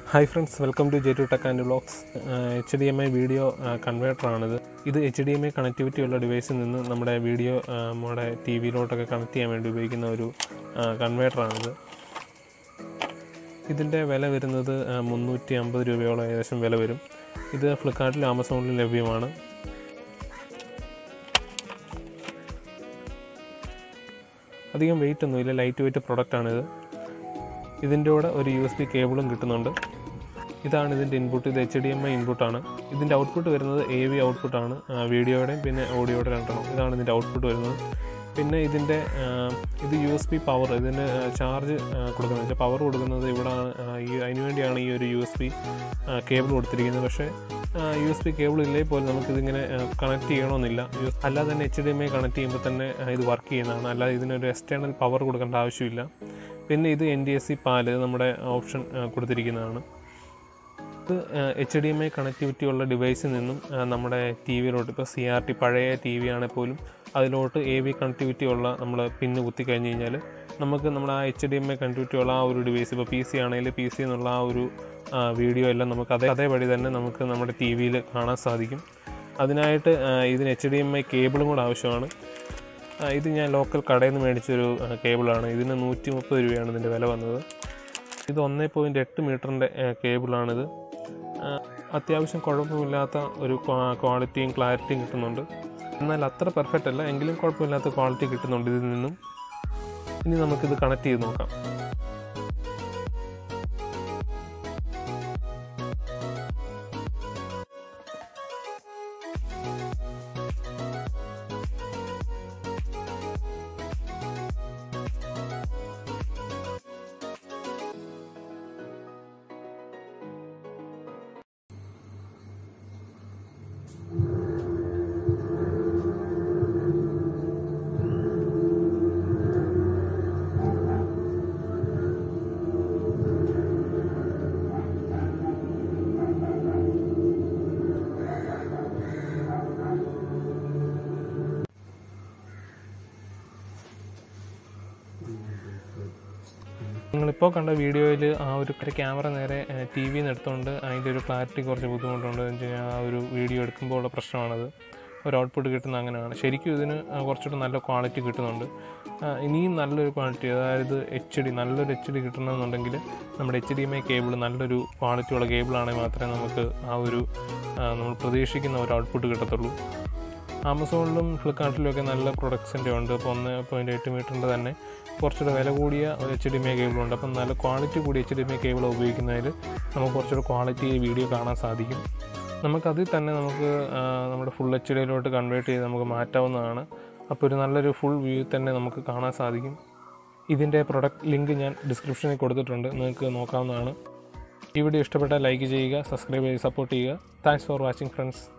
hi friends welcome to J two tech and vlogs H D M I video കൺവേർട്ടറാണിത് ഇത് H D M I connectivity ഉള്ള ഡിവൈസിൽ നിന്ന് നമ്മുടെ video നമ്മുടെ ടി വിയിലോട്ടൊക്കെ കണക്ട് ചെയ്യാൻ വേണ്ടി ഉപയോഗിക്കുന്ന ഒരു കൺവേർട്ടറാണിത് ഇതിൻ്റെ വില വരുന്നത് ആ, മുന്നൂറ്റി അമ്പത് രൂപയോളം ഏകദേശം വില വരും ഇത് ഫ്ലിപ്കാർട്ടിലും ആമസോണിലും ലഭ്യമാണ് അധികം വെയിറ്റ് ഒന്നുമില്ല ലൈറ്റ് വെയിറ്റ് പ്രൊഡക്റ്റാണിത് ഇതിൻ്റെ കൂടെ ഒരു യു എസ് ബി കേബിളും കിട്ടുന്നുണ്ട് ഇതാണ് ഇതിൻ്റെ ഇൻപുട്ട് ഇത് എച്ച് ഡി എം ഐ ഇൻപുട്ടാണ് ഇതിൻ്റെ ഔട്ട്പുട്ട് വരുന്നത് എ വി ഔട്ട്പുട്ടാണ് വീഡിയോയുടെയും പിന്നെ ഓഡിയോയുടെ രണ്ടെണ്ണം ഇതാണ് ഇതിൻ്റെ ഔട്ട്പുട്ട് വരുന്നത് പിന്നെ ഇതിൻ്റെ ആ, ഇത് യു എസ് ബി പവർ ഇതിന് ചാർജ് കൊടുക്കുന്നത് വെച്ചാൽ പവർ കൊടുക്കുന്നത് ഇവിടെ ഈ അതിന് വേണ്ടിയാണ് ഈ ഒരു യു എസ് ബി കേബിൾ കൊടുത്തിരിക്കുന്നത് പക്ഷേ യു എസ് ബി കേബിൾ ഇല്ലെങ്കിൽ പോലും നമുക്കിതിങ്ങനെ കണക്ട് ചെയ്യണമെന്നില്ല യു- അല്ലാതെ തന്നെ H D M I connect ചെയ്യുമ്പോൾ തന്നെ ആ, ഇത് വർക്ക് ചെയ്യുന്നതാണ് അല്ലാതെ ഇതിനൊരു എക്സ്റ്റേണൽ പവർ കൊടുക്കേണ്ട ആവശ്യമില്ല പിന്നെ ഇത് എൻ ഡി എസ് സി പാല് നമ്മുടെ ഓപ്ഷൻ കൊടുത്തിരിക്കുന്നതാണ് ഇത് H D M I connectivity ഉള്ള ഡിവൈസിൽ നിന്നും ആ, നമ്മുടെ ടി വിയിലോട്ട് ഇപ്പോൾ സി ആർ ടി പഴയ ടി വി ആണെങ്കിൽ പോലും അതിലോട്ട് എ വി കണക്ടിവിറ്റി ഉള്ള നമ്മൾ പിന്ന് കുത്തി കഴിഞ്ഞ് കഴിഞ്ഞാൽ നമുക്ക് നമ്മുടെ ആ H D M I connectivity ഉള്ള ആ ഒരു ഡിവൈസ് ഇപ്പോൾ പി സി ആണെങ്കിൽ പി സി എന്നുള്ള ആ ഒരു ആ, വീഡിയോ എല്ലാം നമുക്ക് അതേ അതേപടി തന്നെ നമുക്ക് നമ്മുടെ ടി വിയിൽ കാണാൻ സാധിക്കും അതിനായിട്ട് ആ, ഇതിന് എച്ച് ഡി എം ഐ കേബിളും കൂടെ ആവശ്യമാണ് ആ, ഇത് ഞാൻ ലോക്കൽ കടയിൽ നിന്ന് മേടിച്ചൊരു ആ, കേബിളാണ് ഇതിന് നൂറ്റി മുപ്പത് രൂപയാണ് ഇതിൻ്റെ വില വന്നത് ഇത് ഒന്നേ പോയിൻറ്റ് എട്ട് മീറ്ററിൻ്റെ കേബിളാണിത് ആ, അത്യാവശ്യം കുഴപ്പമില്ലാത്ത ഒരു ക്വാ- ക്വാളിറ്റിയും ക്ലാരിറ്റിയും കിട്ടുന്നുണ്ട് എന്നാൽ അത്ര പെർഫെക്റ്റ് അല്ല എങ്കിലും കുഴപ്പമില്ലാത്ത ക്വാളിറ്റി കിട്ടുന്നുണ്ട് ഇതിൽ നിന്നും ഇനി നമുക്കിത് കണക്ട് ചെയ്ത് നോക്കാം നിങ്ങളിപ്പോൾ കണ്ട വീഡിയോയിൽ ആ ഒരു ക്യാമറ നേരെ ടി വിയിൽ നിന്ന് എടുത്തുകൊണ്ട് അതിൻ്റെ ഒരു ക്ലാരിറ്റി കുറച്ച് ബുദ്ധിമുട്ടുണ്ട് എന്ന് വെച്ച് കഴിഞ്ഞാൽ ആ ഒരു വീഡിയോ എടുക്കുമ്പോൾ ഉള്ള പ്രശ്നമാണത് ഒരു ഔട്ട്പുട്ട് കിട്ടുന്ന അങ്ങനെയാണ് ശരിക്കും ഇതിന് ആ, കുറച്ചുകൂടെ നല്ല ക്വാളിറ്റി കിട്ടുന്നുണ്ട് ആ, ഇനിയും നല്ലൊരു ക്വാളിറ്റി അതായത് എച്ച് ഡി നല്ലൊരു എച്ച് ഡി കിട്ടണമെന്നുണ്ടെങ്കിൽ നമ്മുടെ H D M I cable നല്ലൊരു ക്വാളിറ്റിയുള്ള കേബിളാണെങ്കിൽ മാത്രമേ നമുക്ക് ആ ഒരു ആ, നമ്മൾ പ്രതീക്ഷിക്കുന്ന ഒരു ഔട്ട്പുട്ട് കിട്ടത്തുള്ളൂ ആമസോണിലും ഫ്ലിപ്കാർട്ടിലും ഒക്കെ നല്ല പ്രൊഡക്ട്സിൻ്റെ ഉണ്ട് അപ്പോൾ ഒന്ന് പോയിൻറ്റ് എട്ട് മീറ്ററിൻ്റെ തന്നെ കുറച്ചുകൂടെ വില കൂടിയ ഒരു എച്ച് ഡി എം ഐ കേബിളുണ്ട് അപ്പം നല്ല ക്വാളിറ്റി കൂടിയ H D M I cable ഉപയോഗിക്കുന്നതിൽ നമുക്ക് കുറച്ചുകൂടെ ക്വാളിറ്റി വീഡിയോ കാണാൻ സാധിക്കും നമുക്കതിൽ തന്നെ നമുക്ക് ആ, നമ്മുടെ ഫുൾ എച്ച് ഡിയിലോട്ട് കൺവേർട്ട് ചെയ്ത് നമുക്ക് മാറ്റാവുന്നതാണ് അപ്പോൾ ഒരു നല്ലൊരു ഫുൾ വ്യൂ തന്നെ നമുക്ക് കാണാൻ സാധിക്കും ഇതിൻ്റെ പ്രൊഡക്റ്റ് ലിങ്ക് ഞാൻ ഡിസ്ക്രിപ്ഷനിൽ കൊടുത്തിട്ടുണ്ട് നിങ്ങൾക്ക് നോക്കാവുന്നതാണ് ഈ വീഡിയോ ഇഷ്ടപ്പെട്ടാൽ ലൈക്ക് ചെയ്യുക സബ്സ്ക്രൈബ് ചെയ്ത് സപ്പോർട്ട് ചെയ്യുക താങ്ക്സ് ഫോർ വാച്ചിങ് ഫ്രണ്ട്സ്